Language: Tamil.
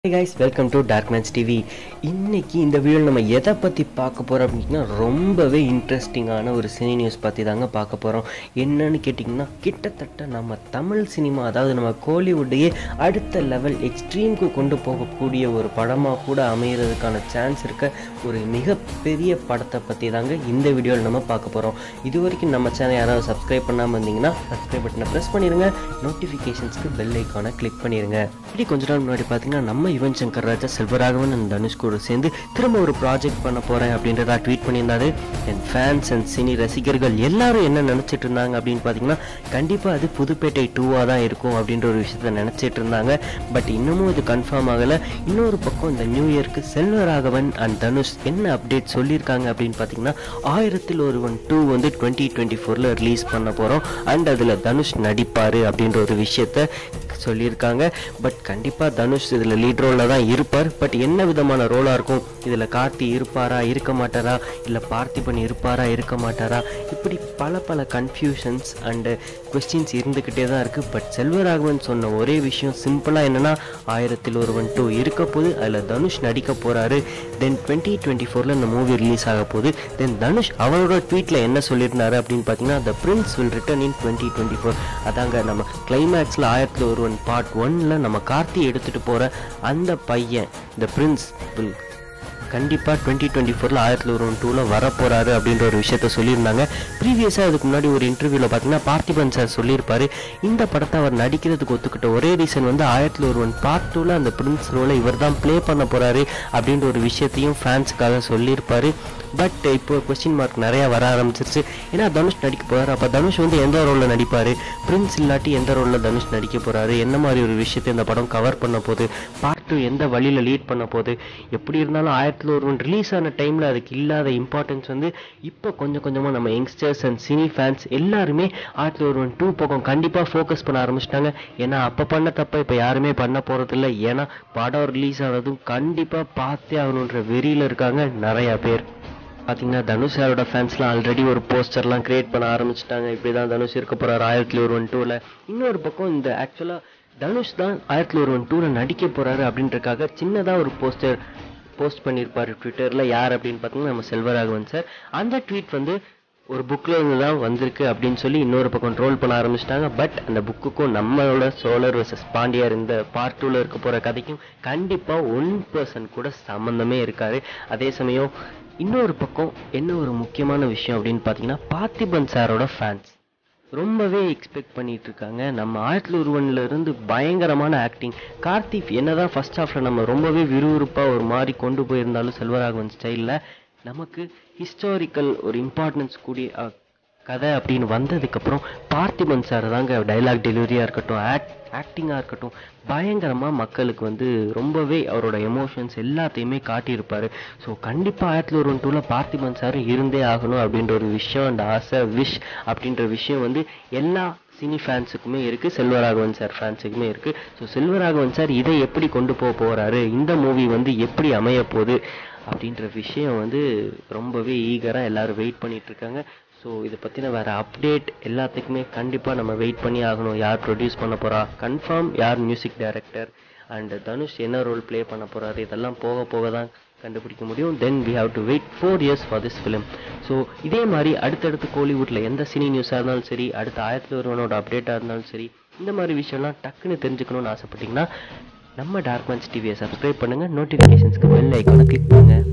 guys welcome to Darkman's TV இன்னைக்கு இந்த வீடியோவில் நம்ம எதை பற்றி பார்க்க போகிறோம் அப்படின்னா ரொம்பவே இன்ட்ரெஸ்டிங்கான ஒரு சினி நியூஸ் பற்றி தாங்க பார்க்க போகிறோம் என்னன்னு கேட்டிங்கன்னா கிட்டத்தட்ட நம்ம தமிழ் சினிமா அதாவது நம்ம கோலிவுட்டையே அடுத்த லெவல் எக்ஸ்ட்ரீம்க்கு கொண்டு போகக்கூடிய ஒரு படமாக கூட அமைகிறதுக்கான சான்ஸ் இருக்க ஒரு மிகப்பெரிய படத்தை பற்றி தாங்க இந்த வீடியோவில் நம்ம பார்க்க போகிறோம் இது வரைக்கும் நம்ம சேனல் யாராவது சப்ஸ்கிரைப் பண்ணாமல் இருந்தீங்கன்னா சப்ஸ்கிரைப் பட்டனை ப்ரெஸ் பண்ணிடுங்க நோட்டிஃபிகேஷன்ஸ்க்கு பெல் ஐக்கானை கிளிக் பண்ணிடுங்க இப்படி கொஞ்ச நாள் முன்னாடி பார்த்தீங்கன்னா நம்ம யுவன் சங்கர் ராஜா செல்வராகவன் அண்ட் தனுஷ் கூட சேர்ந்து திரும்ப ஒரு ப்ராஜெக்ட் பண்ண போகிறேன் அப்படின்றதா ட்வீட் பண்ணியிருந்தாரு என் ஃபேன்ஸ் அண்ட் சினி ரசிகர்கள் எல்லாரும் என்ன நினச்சிட்டு இருந்தாங்க அப்படின்னு பார்த்தீங்கன்னா கண்டிப்பாக அது புதுப்பேட்டை டூவாக தான் இருக்கும் அப்படின்ற ஒரு விஷயத்த நினச்சிட்டு இருந்தாங்க பட் இன்னமும் இது கன்ஃபார்ம் ஆகலை இன்னொரு பக்கம் இந்த நியூ இயர்க்கு செல்வராகவன் அண்ட் தனுஷ் என்ன அப்டேட் சொல்லியிருக்காங்க அப்படின்னு பார்த்தீங்கன்னா ஆயிரத்தில் ஒருவன் டூ வந்து டுவெண்ட்டி டுவெண்ட்டி ஃபோரில் ரிலீஸ் பண்ண போகிறோம் அண்ட் அதில் தனுஷ் நடிப்பார் அப்படின்ற ஒரு விஷயத்த சொல்லியிருக்காங்க பட் கண்டிப்பாக தனுஷ் இதில் லீட் ரோலில் தான் இருப்பார் பட் என்ன விதமான ரோலாக இருக்கும் இதில் கார்த்தி இருப்பாரா இருக்க மாட்டாரா இல்லை பார்த்திபன் இருப்பாரா இருக்க மாட்டாரா இப்படி பல பல கன்ஃபியூஷன்ஸ் அண்டு கொஸ்டின்ஸ் இருந்துக்கிட்டே தான் இருக்குது பட் செல்வராகவன் சொன்ன ஒரே விஷயம் சிம்பிளாக என்னென்னா ஆயிரத்தில் ஒருவன் டூ இருக்க போது அதில் தனுஷ் நடிக்க போகிறாரு தென் டுவெண்ட்டி டுவெண்ட்டி ஃபோரில் இந்த மூவி ரிலீஸ் ஆக போகுது தென் தனுஷ் அவரோட ட்வீட்டில் என்ன சொல்லியிருந்தாரு அப்படின்னு பார்த்தீங்கன்னா the prince will return in twenty twenty four அதாங்க நம்ம கிளைமேக்ஸில் ஆயிரத்தில் ஒருவன் பார்ட் ஒன்னில் நம்ம கார்த்தி எடுத்துகிட்டு போகிற அந்த பையன் த பிரின்ஸ் வில் கண்டிப்பாக டுவெண்ட்டி டுவெண்ட்டி ஃபோரில் ஆயிரத்தில் ஒருவன் டூவில் வரப்போகிறாரு அப்படின்ற ஒரு விஷயத்த சொல்லியிருந்தாங்க ப்ரீவியஸாக இதுக்கு முன்னாடி ஒரு இன்டர்வியூவில் பார்த்தீங்கன்னா பார்த்திபன் சார் சொல்லியிருப்பாரு இந்த படத்தை அவர் நடிக்கிறதுக்கு ஒத்துக்கிட்ட ஒரே ரீசன் வந்து ஆயிரத்தில் ஒருவன் பார்ட் டூவில் அந்த பிரின்ஸ் ரோலை இவர் தான் ப்ளே பண்ண போகிறாரு அப்படின்ற ஒரு விஷயத்தையும் ஃபேன்ஸுக்காக சொல்லியிருப்பாரு பட் இப்போ கொஸ்டின் மார்க் நிறையா வர ஆரம்பிச்சிருச்சு ஏன்னா தனுஷ் நடிக்க போகிறார் அப்போ தனுஷ் வந்து எந்த ரோலில் நடிப்பார் பிரின்ஸ் இல்லாட்டி எந்த ரோலில் தனுஷ் நடிக்க போகிறாரு என்ன மாதிரி ஒரு விஷயத்தை இந்த படம் கவர் பண்ண போகுது பார்ட் டூ எந்த வழியில் லீட் பண்ண போகுது எப்படி இருந்தாலும் ஆயிரத்தில் ஒருவன் ரிலீஸ் ஆன டைமில் அதுக்கு இல்லாத இம்பார்ட்டன்ஸ் வந்து இப்போ கொஞ்சம் கொஞ்சமாக நம்ம யங்ஸ்டர்ஸ் அண்ட் சினி ஃபேன்ஸ் எல்லாருமே ஆயிரத்தில் ஒருவன் டூ பக்கம் கண்டிப்பாக ஃபோக்கஸ் பண்ண ஆரம்பிச்சிட்டாங்க ஏன்னா அப்போ பண்ண தப்ப இப்போ யாருமே பண்ண போகிறதில்ல ஏன்னா படம் ரிலீஸ் ஆனதும் கண்டிப்பாக பார்த்தே ஆகணுன்ற வெறியில் இருக்காங்க நிறையா பேர் பார்த்தீங்கன்னா தனுஷ் சாரோட ஃபேன்ஸ்லாம் ஆல்ரெடி ஒரு போஸ்டர்லாம் கிரியேட் பண்ண ஆரம்பிச்சிட்டாங்க இப்படி தான் தனுஷ் இருக்க போகிறார் ஆயிரத்தில் ஒரு ஒன் டூவில் இன்னொரு பக்கம் இந்த ஆக்சுவலாக தனுஷ் தான் ஆயிரத்தில் ஒரு ஒன் டூவில் நடிக்க போகிறாரு அப்படின்றக்காக சின்னதாக ஒரு போஸ்டர் போஸ்ட் பண்ணியிருப்பார் ட்விட்டரில் யார் அப்படின்னு பார்த்தீங்கன்னா நம்ம செல்வராகவன் சார் அந்த ட்வீட் வந்து ஒரு புக்கில் இருந்து தான் வந்திருக்கு அப்படின்னு சொல்லி இன்னொரு பக்கம் ட்ரோல் பண்ண ஆரம்பிச்சிட்டாங்க பட் அந்த புக்குக்கும் நம்மளோட சோழர் வர்சஸ் பாண்டியார் இந்த பார்ட் டூவில் இருக்க போகிற கதைக்கும் கண்டிப்பாக ஒன் பர்சன்ட் கூட சம்மந்தமே இருக்காது அதே சமயம் இன்னொரு பக்கம் என்ன ஒரு முக்கியமான விஷயம் அப்படின்னு பார்த்தீங்கன்னா பார்த்திபன் சாரோட ஃபேன்ஸ் ரொம்பவே எக்ஸ்பெக்ட் பண்ணிட்டு இருக்காங்க நம்ம ஆயிரத்தில் ஒருவன்ல இருந்து பயங்கரமான ஆக்டிங் கார்த்திக் என்னதான் ஃபர்ஸ்ட் ஹாஃப்ல நம்ம ரொம்பவே விறுவிறுப்பாக ஒரு மாதிரி கொண்டு போயிருந்தாலும் செல்வராகவன் ஸ்டைலில் நமக்கு ஹிஸ்டாரிக்கல் ஒரு இம்பார்ட்டன்ஸ் கூடிய அஹ், கதை அப்படின்னு வந்ததுக்கப்புறம் பார்த்திபன் சார் தாங்க டைலாக் டெலிவரியாக இருக்கட்டும் ஆக்ட் ஆக்டிங்காக இருக்கட்டும் பயங்கரமாக மக்களுக்கு வந்து ரொம்பவே அவரோட எமோஷன்ஸ் எல்லாத்தையுமே காட்டியிருப்பார் ஸோ கண்டிப்பாக ஆயிரத்தி ஒரு டூவில் பார்த்திபன் சார் இருந்தே ஆகணும் அப்படின்ற ஒரு விஷயம் அண்ட் ஆசை விஷ் அப்படின்ற விஷயம் வந்து எல்லா சினி ஃபேன்ஸுக்குமே இருக்குது செல்வராகவன் சார் ஃபேன்ஸுக்குமே இருக்குது ஸோ செல்வராகவன் சார் இதை எப்படி கொண்டு போக போகிறாரு இந்த மூவி வந்து எப்படி அமைய போகுது அப்படின்ற விஷயம் வந்து ரொம்பவே ஈகராக எல்லாரும் வெயிட் பண்ணிட்டு இருக்காங்க ஸோ இதை பற்றின வேறு அப்டேட் எல்லாத்துக்குமே கண்டிப்பாக நம்ம வெயிட் பண்ணி ஆகணும் யார் ப்ரொடியூஸ் பண்ண போகிறா கன்ஃபார்ம் யார் மியூசிக் டைரக்டர் அண்ட் தனுஷ் என்ன ரோல் ப்ளே பண்ண போகிறாரு இதெல்லாம் போக போக தான் கண்டுபிடிக்க முடியும் then we have to wait four years for this film so இதே மாதிரி அடுத்தடுத்து கோலிவுட்டில் எந்த சினி நியூஸாக இருந்தாலும் சரி அடுத்த ஆயிரத்தி ஒருவனோட அப்டேட்டாக இருந்தாலும் சரி இந்த மாதிரி விஷயம்லாம் டக்குன்னு தெரிஞ்சுக்கணும்னு ஆசைப்பட்டீங்கன்னா நம்ம டார்க்மன்ஸ் டிவியை சப்ஸ்கிரைப் பண்ணுங்கள் நோட்டிஃபிகேஷன்ஸ்க்கு பெல் ஐக்கானை கிளிக் பண்ணுங்கள்